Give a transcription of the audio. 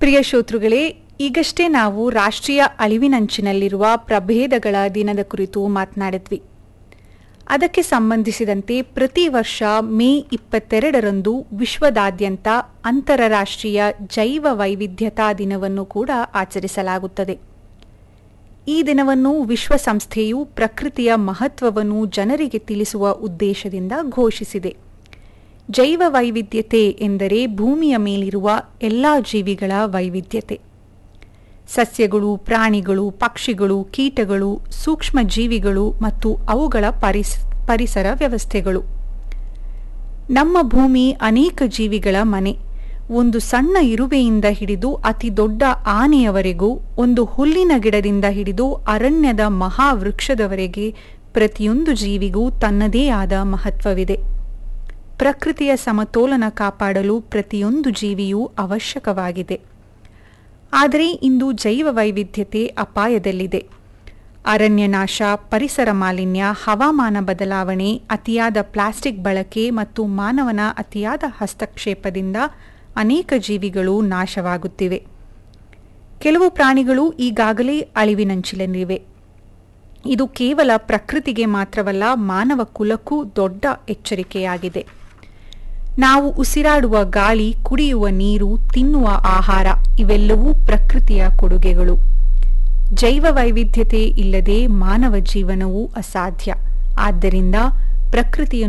ಪ್ರಿಯ ಶ್ರೋತೃಗಳೇ ಈಗಷ್ಟೇ ನಾವು ರಾಷ್ಟ್ರೀಯ ಅಳಿವಿನಂಚಿನಲ್ಲಿರುವ ಪ್ರಭೇದಗಳ ದಿನದ ಕುರಿತು ಮಾತನಾಡಿದ್ವಿ ಅದಕ್ಕೆ ಸಂಬಂಧಿಸಿದಂತೆ ಪ್ರತಿ ವರ್ಷ ಮೇ ಇಪ್ಪತ್ತೆರಡರಂದು ವಿಶ್ವದಾದ್ಯಂತ ಅಂತಾರಾಷ್ಟ್ರೀಯ ಜೈವ ವೈವಿಧ್ಯತಾ ದಿನವನ್ನು ಕೂಡ ಆಚರಿಸಲಾಗುತ್ತದೆ ಈ ದಿನವನ್ನು ವಿಶ್ವಸಂಸ್ಥೆಯು ಪ್ರಕೃತಿಯ ಮಹತ್ವವನ್ನು ಜನರಿಗೆ ತಿಳಿಸುವ ಉದ್ದೇಶದಿಂದ ಘೋಷಿಸಿದೆ ಜೈವ ವೈವಿಧ್ಯತೆ ಎಂದರೆ ಭೂಮಿಯ ಮೇಲಿರುವ ಎಲ್ಲ ಜೀವಿಗಳ ವೈವಿಧ್ಯತೆ ಸಸ್ಯಗಳು ಪ್ರಾಣಿಗಳು ಪಕ್ಷಿಗಳು ಕೀಟಗಳು ಸೂಕ್ಷ್ಮ ಜೀವಿಗಳು ಮತ್ತು ಅವುಗಳ ಪರಿಸ್ ಪರಿಸರ ವ್ಯವಸ್ಥೆಗಳು ನಮ್ಮ ಭೂಮಿ ಅನೇಕ ಜೀವಿಗಳ ಮನೆ ಒಂದು ಸಣ್ಣ ಇರುವೆಯಿಂದ ಹಿಡಿದು ಅತಿ ದೊಡ್ಡ ಆನೆಯವರೆಗೂ ಒಂದು ಹುಲ್ಲಿನ ಗಿಡದಿಂದ ಹಿಡಿದು ಅರಣ್ಯದ ಮಹಾವೃಕ್ಷದವರೆಗೆ ಪ್ರತಿಯೊಂದು ಜೀವಿಗೂ ತನ್ನದೇ ಆದ ಮಹತ್ವವಿದೆ ಪ್ರಕೃತಿಯ ಸಮತೋಲನ ಕಾಪಾಡಲು ಪ್ರತಿಯೊಂದು ಜೀವಿಯೂ ಅವಶ್ಯಕವಾಗಿದೆ ಆದರೆ ಇಂದು ಜೈವ ವೈವಿಧ್ಯತೆ ಅಪಾಯದಲ್ಲಿದೆ ಅರಣ್ಯನಾಶ ಪರಿಸರ ಮಾಲಿನ್ಯ ಹವಾಮಾನ ಬದಲಾವಣೆ ಅತಿಯಾದ ಪ್ಲಾಸ್ಟಿಕ್ ಬಳಕೆ ಮತ್ತು ಮಾನವನ ಅತಿಯಾದ ಹಸ್ತಕ್ಷೇಪದಿಂದ ಅನೇಕ ಜೀವಿಗಳು ನಾಶವಾಗುತ್ತಿವೆ ಕೆಲವು ಪ್ರಾಣಿಗಳು ಈಗಾಗಲೇ ಅಳಿವಿನಂಚಿನಲ್ಲಿವೆ ಇದು ಕೇವಲ ಪ್ರಕೃತಿಗೆ ಮಾತ್ರವಲ್ಲ ಮಾನವ ಕುಲಕ್ಕೂ ದೊಡ್ಡ ಎಚ್ಚರಿಕೆಯಾಗಿದೆ ನಾವು ಉಸಿರಾಡುವ ಗಾಳಿ ಕುಡಿಯುವ ನೀರು ತಿನ್ನುವ ಆಹಾರ ಇವೆಲ್ಲವೂ ಪ್ರಕೃತಿಯ ಕೊಡುಗೆಗಳು ಜೈವ ವೈವಿಧ್ಯತೆ ಇಲ್ಲದೆ ಮಾನವ ಜೀವನವು ಅಸಾಧ್ಯ ಆದ್ದರಿಂದ ಪ್ರಕೃತಿಯನ್ನು